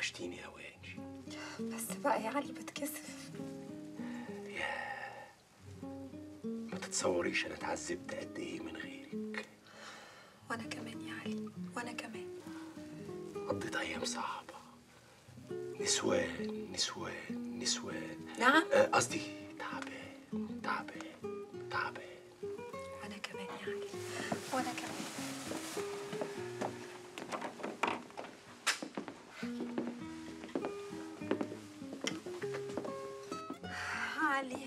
وحشتيني قوي يا انجي بس بقى يا علي بتكسف ما تتصوريش انا اتعذبت قد ايه من غيرك وانا كمان يا علي وانا كمان قضيت ايام صعبه نسوان نسوان نسوان نعم آه، قصدي تعبان تعبان تعبان وانا كمان يا علي وانا كمان علي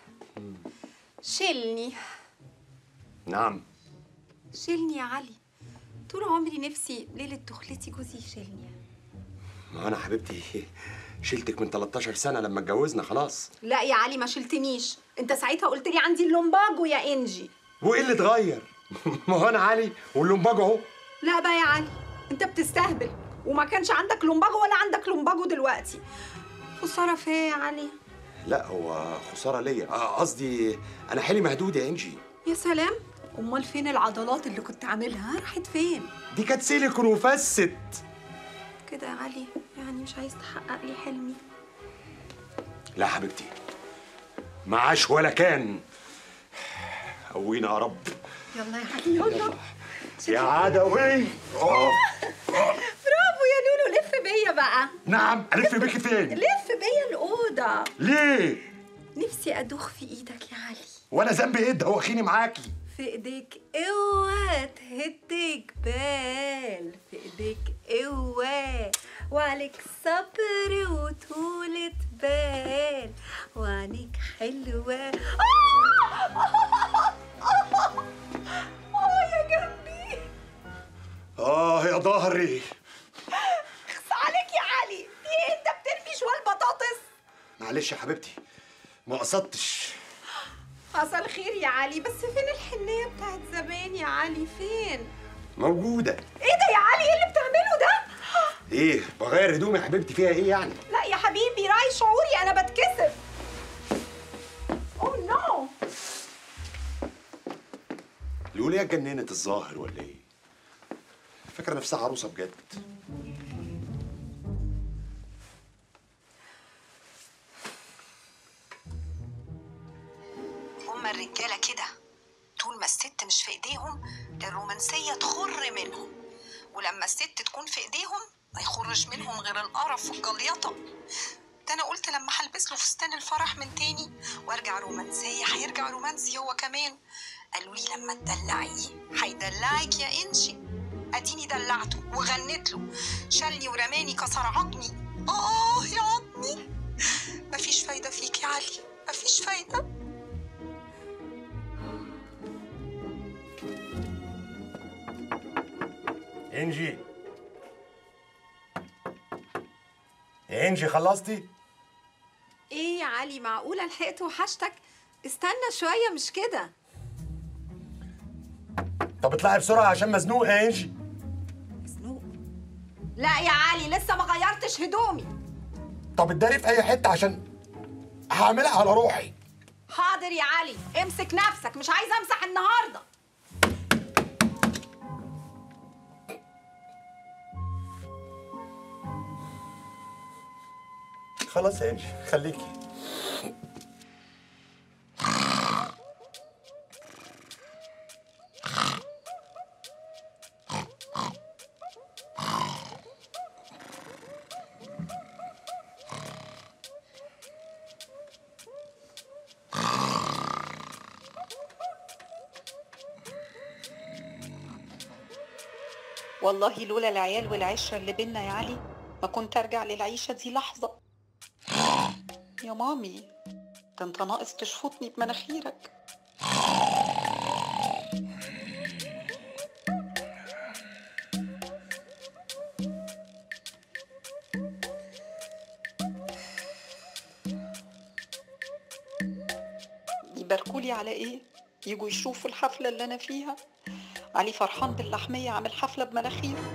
شيلني نعم شيلني يا علي طول عمري نفسي ليلة دخلتي جوزي يشيلني ما انا حبيبتي شلتك من 13 سنه لما اتجوزنا خلاص لا يا علي ما شلتنيش انت ساعتها قلت لي عندي اللومباجو يا انجي وايه اللي اتغير ما هو انا علي واللومباجو اهو لا بقى يا علي انت بتستهبل وما كانش عندك لومباجو ولا عندك لومباجو دلوقتي خسارة فيا يا علي لا هو خساره ليا آه، قصدي انا حيلي مهدود يا انجي يا سلام امال فين العضلات اللي كنت عاملها راحت فين دي كانت سيليكون وفست كده يا علي يعني مش عايز تحقق لي حلمي لا حبيبتي معاش ولا كان قوينا يا رب يلا يا علي يلا يا عدوي أوه. برافو يا لولو لف بيا بقى نعم الف بيكي فين لف بيا الأوضة ليه نفسي أدوخ في إيدك يا علي وانا ذنبي ايه ده واخيني معاكي في ايديك قوة تهدك بال في ايديك قوة وعليك صبر وطولة بال وعينيك حلوة آه! اه يا جنبي اه يا ظهري اخص عليك يا علي في إيه؟ انت بترمي شوال بطاطس معلش يا حبيبتي ما قصدتش حصل خير يا علي بس فين الحنية بتاعت زمان يا علي فين موجوده ايه ده يا علي ايه اللي بتعمله ده ايه بغير هدومي يا حبيبتي فيها ايه يعني لا يا حبيبي راعي شعوري انا بتكسف اوه نو لوليا اتجننت الظاهر ولا ايه فاكره نفسها عروسه بجد هما الرجالة كده طول ما الست مش في ايديهم الرومانسية تخر منهم ولما الست تكون في ايديهم ما يخرج منهم غير القرف والجليطة ده انا قلت لما هلبس له فستان الفرح من تاني وارجع رومانسية هيرجع رومانسي هو كمان قالوا لي لما تدلعيه هيدلعك يا انشي اديني دلعته وغنيت له شالني ورماني كسر عظمي اه يا عظمي مفيش فايدة فيك يا علي مفيش فايدة انجي انجي خلصتي ايه يا علي معقولة لحقت وحشتك استنى شوية مش كده طب اطلعي بسرعه عشان مزنوقه يا انجي مزنوق لا يا علي لسه ما غيرتش هدومي طب اتداري في اي حته عشان هعملها على روحي حاضر يا علي امسك نفسك مش عايزه امسح النهارده خلاص يا انجي خليكي والله لولا العيال والعشرة اللي بينا يا علي ما كنت ارجع للعيشة دي لحظة يا مامي ده انت ناقص تشفطني بمناخيرك يباركولي على ايه يجوا يشوفوا الحفلة اللي انا فيها علي فرحان باللحمية عامل حفلة بمناخيره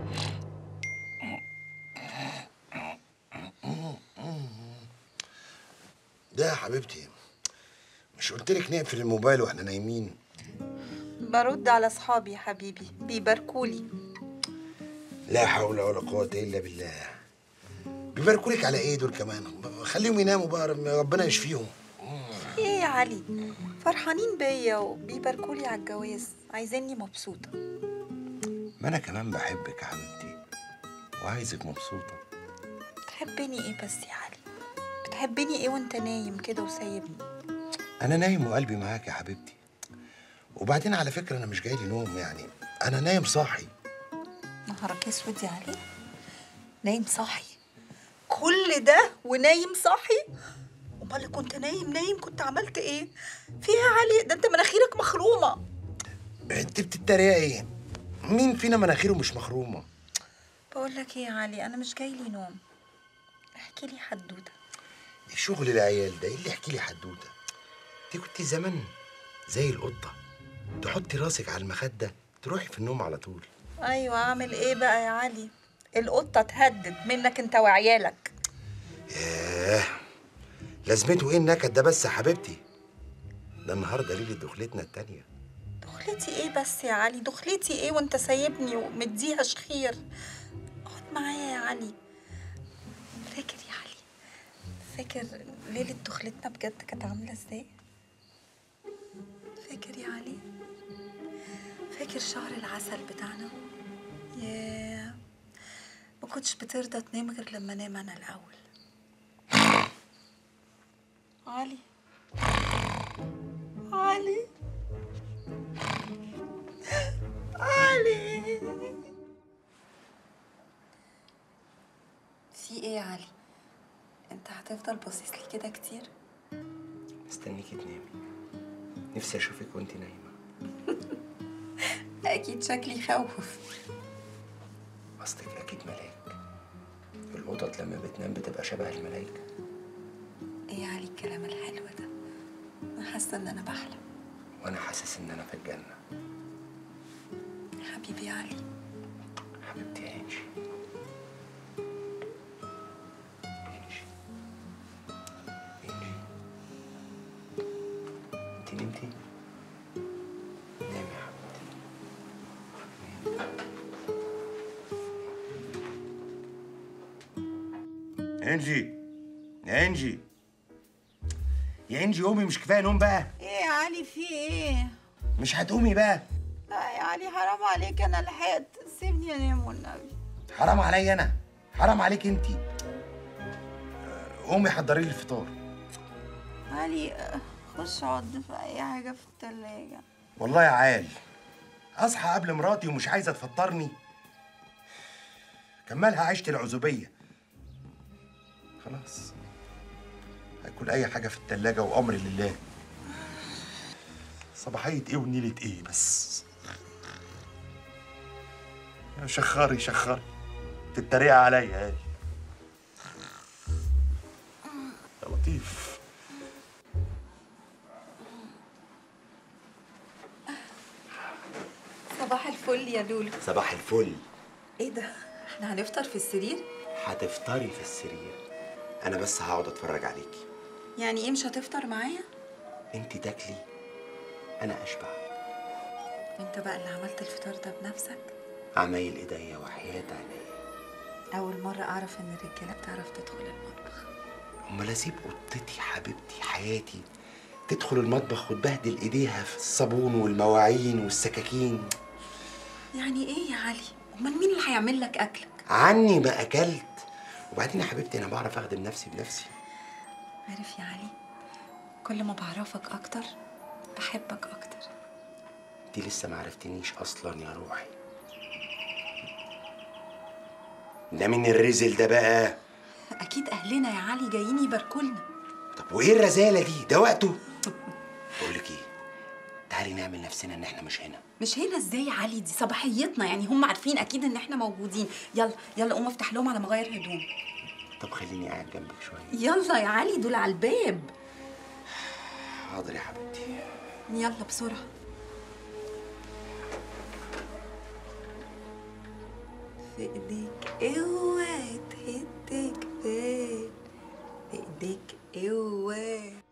ده يا حبيبتي مش قلت لك نقفل الموبايل واحنا نايمين برد على اصحابي يا حبيبي بيباركولي لا حول ولا قوة إلا بالله بيباركوا لك على ايه دول كمان خليهم يناموا بقى ربنا يشفيهم ايه يا علي فرحانين بيا وبيباركولي على الجواز عايزيني مبسوطة ما انا كمان بحبك يا حبيبتي وعايزك مبسوطه تحبني ايه بس يا علي بتحبني ايه وانت نايم كده وسايبني انا نايم وقلبي معاك يا حبيبتي وبعدين على فكره انا مش جاي لي نوم يعني انا نايم صاحي نهارك اسود يا علي نايم صاحي كل ده ونايم صاحي امال كنت نايم نايم كنت عملت ايه فيها يا علي ده انت مناخيرك مخرومه انت بتتريقي ايه مين فينا مناخيره مش مخرومه بقول لك ايه يا علي انا مش جاي لي نوم احكي لي حدوته شغل العيال ده ايه اللي يحكي لي حدوته دي كنت زمان زي القطه تحطي راسك على المخده تروحي في النوم على طول ايوه اعمل ايه بقى يا علي القطه اتهدد منك انت وعيالك ياه لازمته ايه النكد ده بس يا حبيبتي ده النهارده ليله دخلتنا التانيه دخلتي ايه بس يا علي دخلتي ايه وانت سايبني ومديها شخير اقعد معايا يا علي فاكر يا علي فاكر ليلة دخلتنا بجد كانت عاملة ازاي فاكر يا علي فاكر شهر العسل بتاعنا ياه ما كنتش بترضى تنام غير لما انام انا الاول علي علي علي في ايه يا علي انت هتفضل باصص لي كده كتير مستنيكي تنامي نفسي اشوفك وانت نايمه اكيد شكلي خوف قصدك اكيد ملاك القطط لما بتنام بتبقى شبه الملايكه ايه يا علي الكلام الحلو ده انا حاسه ان انا بحلم وانا حاسس ان انا في الجنه حبيبي يا علي حبيبتي يا انجي انجي انجي انت نمتي نامي يا حبيبتي انجي يا انجي يا انجي قومي مش كفايه نوم بقى ايه يا علي في ايه مش هتقومي بقى لا يا علي حرام عليك انا لحقت سيبني انام والنبي حرام عليا انا حرام عليك انت قومي حضري لي الفطار علي آه، خش اقعد في اي حاجه في التلاجة والله يا عال اصحى قبل مراتي ومش عايزه تفطرني كملها عيشة العزوبية خلاص هاكل اي حاجة في التلاجة وامري لله صباحية ايه ونيلة ايه بس يا شخري شخري تتريق عليا يا يا لطيف صباح الفل يا لولو صباح الفل ايه ده احنا هنفطر في السرير هتفطري في السرير انا بس هقعد اتفرج عليكي يعني ايه مش هتفطر معايا انت تاكلي انا اشبع وانت بقى اللي عملت الفطار ده بنفسك عمايل ايديا وحياة عينيا اول مره اعرف ان الرجاله بتعرف تدخل المطبخ امال اسيب قطتي حبيبتي حياتي تدخل المطبخ وتبهدل ايديها في الصابون والمواعين والسكاكين يعني ايه يا علي امال مين اللي هيعمل لك اكلك عني ما اكلت وبعدين يا حبيبتي انا بعرف اخدم نفسي بنفسي عارف يا علي كل ما بعرفك اكتر بحبك اكتر انت لسه ما عرفتنيش اصلا يا روحي ده مين الرزل ده بقى اكيد اهلنا يا علي جايين يباركولنا طب وايه الرزاله دي ده وقته بقول لك ايه تعالي نعمل نفسنا ان احنا مش هنا مش هنا ازاي يا علي دي صباحيتنا يعني هم عارفين اكيد ان احنا موجودين يلا يلا قوم افتح لهم على ما اغير هدوم طب خليني قاعد جنبك شويه يلا يا علي دول على الباب حاضر يا حبيبتي يلا بسرعه في ايديك اوعى تهدك فين في ايديك اوعى